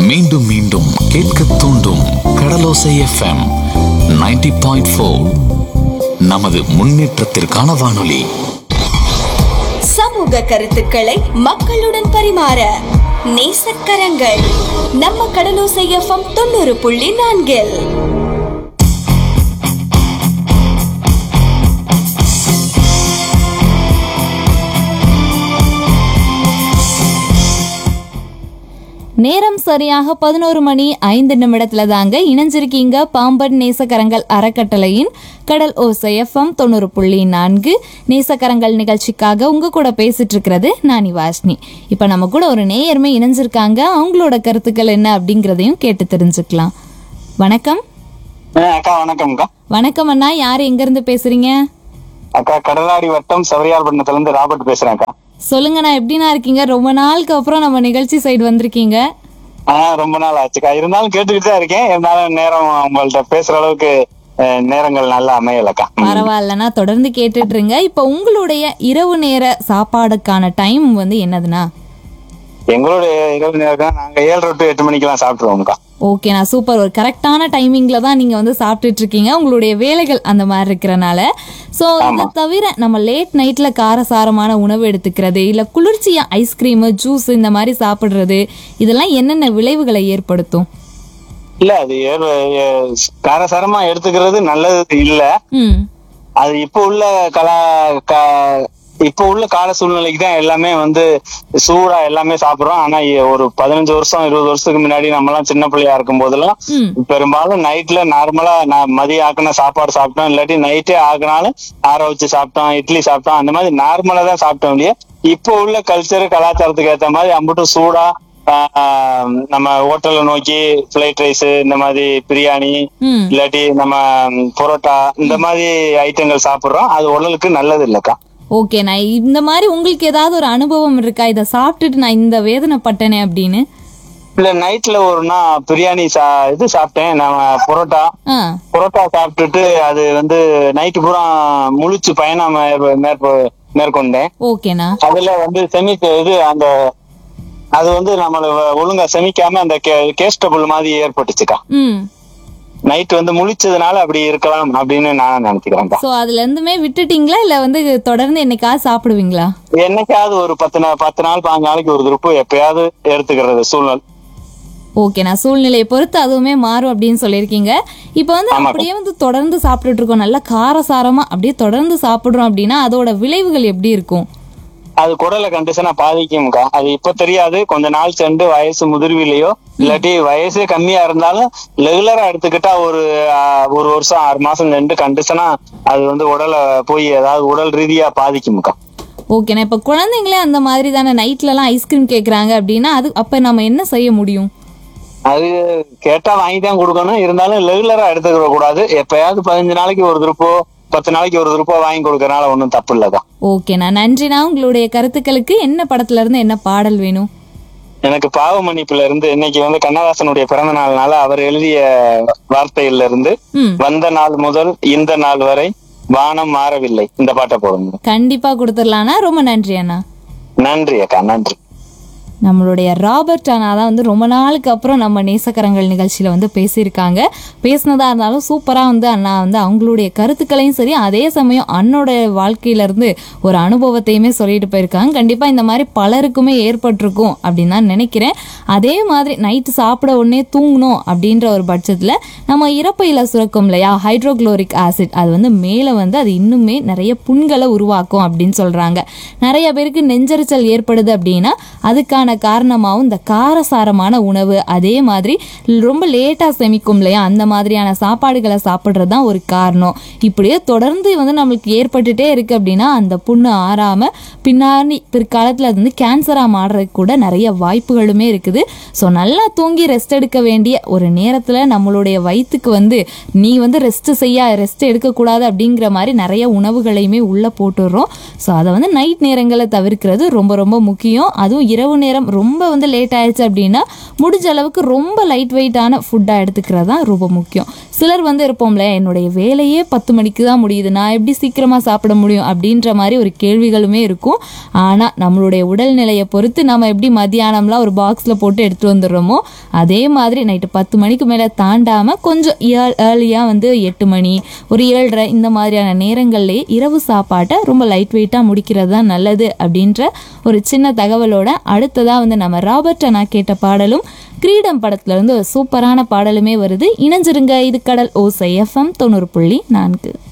மீண்டும் மீண்டும் கேட்க தூண்டும் கடலோசை எஃப்எம் 90.4 பாயிண்ட் நமது முன்னேற்றத்திற்கான வானொலி சமூக கருத்துக்களை மக்களுடன் பரிமாற நேசக்கரங்கள் நம்ம கடலோசை எஃப்எம் தொண்ணூறு புள்ளி நான்கில் நேரம் சரியாக பதினோரு மணி ஐந்து நிமிடத்துல தாங்க இணைஞ்சிருக்கீங்க பாம்பன் நேசக்கரங்கள் அறக்கட்டளையின் கடல் ஓசை எஃப்எம் தொண்ணூறு புள்ளி நான்கு நேசக்கரங்கள் நிகழ்ச்சிக்காக உங்க கூட பேசிட்டு இருக்கிறது நானி வாஷ்னி இப்ப நம்ம கூட ஒரு நேயர்மை இணைஞ்சிருக்காங்க அவங்களோட கருத்துக்கள் என்ன அப்படிங்கறதையும் கேட்டு தெரிஞ்சுக்கலாம் வணக்கம் ஆ, அக்கா வணக்கம்க்கா வணக்கம் அண்ணா யார் எங்க இருந்து பேசுறீங்க அக்கா கடலாடி வட்டம் சவரியார்பட்டினத்துல இருந்து ராபர்ட் பேசுறேன் அக்கா சொல்லுங்கண்ணா எப்படிண்ணா இருக்கீங்க ரொம்ப நாளுக்கு அப்புறம் நம்ம நிகழ்ச்சி சைடு வந்திருக்கீங்க ஆ ரொம்ப நாள் ஆச்சுக்கா இருந்தாலும் கேட்டுக்கிட்டு தான் இருக்கேன் இருந்தாலும் நேரம் உங்கள்ட்ட பேசுற அளவுக்கு அஹ், நேரங்கள் நல்லா அமையலக்கா ம். பரவாயில்லண்ணா தொடர்ந்து கேட்டுட்டு இருங்க இப்போ உங்களுடைய இரவு நேர சாப்பாடுக்கான டைம் வந்து என்னதுண்ணா எங்களுடைய இரவு நேரம் நாங்க ஏழரை டு எட்டு மணிக்கெல்லாம் சாப்பிட்டுருவோம்க்கா ஓகேண்ணா சூப்பர் ஒரு கரெக்டான டைமிங்ல தான் நீங்க வந்து சாப்பிட்டுட்டு இருக்கீங்க உங்களுடைய வேலைகள் அந்த மாதிரி இருக்கிறனால ஸோ இதை தவிர நம்ம லேட் நைட்ல காரசாரமான உணவு எடுத்துக்கிறது இல்ல குளிர்ச்சியா ஐஸ்கிரீமு ஜூஸ் இந்த மாதிரி சாப்பிடுறது இதெல்லாம் என்னென்ன விளைவுகளை ஏற்படுத்தும் இல்ல அது ஏழு ஏ- காரசாரமா எடுத்துக்கிறது நல்லது இல்ல ம் அது இப்ப உள்ள கலா கா- இப்ப உள்ள கால சூழ்நிலைக்கு தான் எல்லாமே வந்து சூடா எல்லாமே சாப்பிடுறோம் ஆனா இ- ஒரு பதினஞ்சு வருஷம் இருபது வருஷத்துக்கு முன்னாடி நம்ம எல்லாம் சின்ன பிள்ளையா இருக்கும் போதெல்லாம் ம் பெரும்பாலும் நைட்ல நார்மலா நான் மதியம் ஆக்கின சாப்பாடு சாப்பிட்டோம் இல்லாட்டி நைட்டே ஆக்கினாலும் ஆற வச்சு சாப்பிட்டோம் இட்லி சாப்பிட்டோம் அந்த மாதிரி நார்மலா தான் சாப்பிட்டோம் இல்லையா இப்போ உள்ள கல்ச்சர் கலாச்சாரத்துக்கு ஏத்த மாதிரி அம்புட்டும் சூடா ஆஹ், ஆஹ், நம்ம ஹோட்டலை நோக்கி ஃபிளைட் ரைஸ் இந்த மாதிரி பிரியாணி ம் இல்லாட்டி நம்ம ம், பரோட்டா இந்த மாதிரி ஐட்டங்கள் சாப்பிடுறோம் அது உடலுக்கு நல்லது இல்லக்கா ஓகேண்ணா இந்த மாதிரி உங்களுக்கு ஏதாவது ஒரு அனுபவம் இருக்கா இதை சாப்பிட்டுட்டு நான் இந்த வேதனைப்பட்டனே அப்படின்னு இல்ல நைட்ல ஒரு நாள் பிரியாணி சா இது சாப்பிட்டேன் நம்ம பரோட்டா ஆ புரோட்டா சாப்பிட்டுட்டு அது வந்து நைட்டு பூரா முழிச்சு பயணம் மேற்- மேற்ப- மேற்கொண்டேன் ஓகேண்ணா அதுல வந்து செமிக்க இது அந்த அது வந்து நம்மள வ- ஒழுங்கா செமிக்காம அந்த கேஸ்டபிள் மாதிரி ஏற்பட்டுச்சுக்கா ம் நைட் வந்து முழிச்சதுனால அப்படி இருக்கலாம் அப்படின்னு நான் நினைச்சுக்கிறேன்க்கா ஸோ அதுல இருந்துமே விட்டுட்டீங்களா இல்ல வந்து தொடர்ந்து என்னைக்காவது சாப்பிடுவீங்களா என்னைக்காவது ஒரு பத்து நாள் பத்து நாள் பாஞ்சு நாளைக்கு ஒரு திருப்பு எப்பயாவது எடுத்துக்கிறது சூழ்நிலை ஓகேண்ணா சூழ்நிலையை பொறுத்து அதுவுமே மாறும் அப்படின்னு சொல்லியிருக்கீங்க இப்போ வந்து ஆமாக்கா. அப்படியே வந்து தொடர்ந்து சாப்பிட்டுட்டு இருக்கோம் நல்லா காரசாரமா அப்படியே தொடர்ந்து சாப்பிடுறோம் அப்படின்னா அதோட விளைவுகள் எப்படி இருக்கும் அது குடலை கண்டிஷனா பாதிக்கும்க்கா அது இப்ப தெரியாது கொஞ்ச நாள் சென்று வயசு முதிர்விலையோ இல்லாட்டி வயசே கம்மியா இருந்தாலும் ரெகுலரா எடுத்துக்கிட்டா ஒரு ஆஹ், ஒரு வருஷம் ஆறு மாசம் சென்று கண்டிஷனா அது வந்து உடலை போய் ஏதாவது உடல் ரீதியா பாதிக்கும்க்கா ஓகேண்ணா இப்போ குழந்தைங்களே அந்த மாதிரி தானே நைட்லலாம் ஐஸ்கிரீம் கேட்குறாங்க அப்படின்னா அது அப்போ நம்ம என்ன செய்ய முடியும் அது கேட்டா வாங்கி தான் கொடுக்கணும் இருந்தாலும் ரெகுலரா எடுத்துக்கிற கூடாது எப்பயாவது பதினஞ்சு நாளைக்கு ஒரு திருப்போ பத்து நாளைக்கு ஒரு திருப்போ வாங்கி கொடுக்கறனால ஒன்றும் தப்பு இல்லக்கா ஓகேண்ணா நன்றிண்ணா உங்களுடைய கருத்துக்களுக்கு என்ன படத்துல இருந்து என்ன பாடல் வேணும் எனக்கு பாவ மன்னிப்புல இருந்து இன்னைக்கு வந்து கண்ணதாசனுடைய பிறந்த நாள்னால அவர் எழுதிய வார்த்தையில இருந்து ம் வந்த நாள் முதல் இந்த நாள் வரை வானம் மாறவில்லை இந்த பாட்டை போடுங்க கண்டிப்பா கொடுத்துடலாண்ணா ரொம்ப நன்றி அண்ணா நன்றி அக்கா நன்றி நம்மளுடைய ராபர்ட் அண்ணா தான் வந்து ரொம்ப நாளுக்கு அப்புறம் நம்ம நேசக்கரங்கள் நிகழ்ச்சியில் வந்து பேசியிருக்காங்க பேசினதா இருந்தாலும் சூப்பராக வந்து அண்ணா வந்து அவங்களுடைய கருத்துக்களையும் சரி அதே சமயம் அண்ணோட வாழ்க்கையிலேருந்து ஒரு அனுபவத்தையுமே சொல்லிட்டு போயிருக்காங்க கண்டிப்பாக இந்த மாதிரி பலருக்குமே ஏற்பட்டிருக்கும் அப்படின்னு தான் நினைக்கிறேன் அதே மாதிரி நைட்டு சாப்பிட உடனே தூங்கணும் அப்படின்ற ஒரு பட்சத்தில் நம்ம இறப்பையில் சுரக்கும் இல்லையா ஹைட்ரோக்ளோரிக் ஆசிட் அது வந்து மேலே வந்து அது இன்னுமே நிறைய புண்களை உருவாக்கும் அப்படின்னு சொல்கிறாங்க நிறைய பேருக்கு நெஞ்சரிச்சல் ஏற்படுது அப்படின்னா அதுக்கான காரணமாகவும் இந்த காரசாரமான உணவு அதே மாதிரி ரொம்ப லேட்டாக செமிக்கும் இல்லையா அந்த மாதிரியான சாப்பாடுகளை சாப்பிட்றது தான் ஒரு காரணம் இப்படியே தொடர்ந்து வந்து நம்மளுக்கு ஏற்பட்டுட்டே இருக்கு அப்படின்னா அந்த புண்ணு ஆறாம பின்னாடி பிற்காலத்தில் அது வந்து கேன்சராக மாறுறதுக்கு கூட நிறைய வாய்ப்புகளுமே இருக்குது ஸோ நல்லா தூங்கி ரெஸ்ட் எடுக்க வேண்டிய ஒரு நேரத்தில் நம்மளுடைய வயிற்றுக்கு வந்து நீ வந்து ரெஸ்ட் செய்ய ரெஸ்ட் எடுக்கக்கூடாது அப்படிங்கிற மாதிரி நிறைய உணவுகளையுமே உள்ளே போட்டுடுறோம் ஸோ அதை வந்து நைட் நேரங்களை தவிர்க்கிறது ரொம்ப ரொம்ப முக்கியம் அதுவும் இரவு நேரம் நேரம் ரொம்ப வந்து லேட் ஆயிடுச்சு அப்படின்னா முடிஞ்ச அளவுக்கு ரொம்ப லைட் வெயிட்டான ஃபுட்டாக எடுத்துக்கிறது தான் ரொம்ப முக்கியம் சிலர் வந்து இருப்போம்ல என்னுடைய வேலையே பத்து மணிக்கு தான் முடியுது நான் எப்படி சீக்கிரமாக சாப்பிட முடியும் அப்படின்ற மாதிரி ஒரு கேள்விகளுமே இருக்கும் ஆனால் நம்மளுடைய உடல்நிலையை பொறுத்து நம்ம எப்படி மத்தியானம்லாம் ஒரு பாக்ஸில் போட்டு எடுத்துகிட்டு வந்துடுறோமோ அதே மாதிரி நைட்டு பத்து மணிக்கு மேலே தாண்டாமல் கொஞ்சம் ஏர் ஏர்லியாக வந்து எட்டு மணி ஒரு ஏழரை இந்த மாதிரியான நேரங்கள்லேயே இரவு சாப்பாட்டை ரொம்ப லைட் வெயிட்டாக முடிக்கிறது தான் நல்லது அப்படின்ற ஒரு சின்ன தகவலோட அடுத்ததாக வந்து நம்ம ராபர்ட் அண்ணா கேட்ட பாடலும் கிரீடம் படத்துல இருந்து ஒரு சூப்பரான பாடலுமே வருது இணைஞ்சிருங்க இது கடல் ஓசை எஃப்எம் தொண்ணூறு புள்ளி நான்கு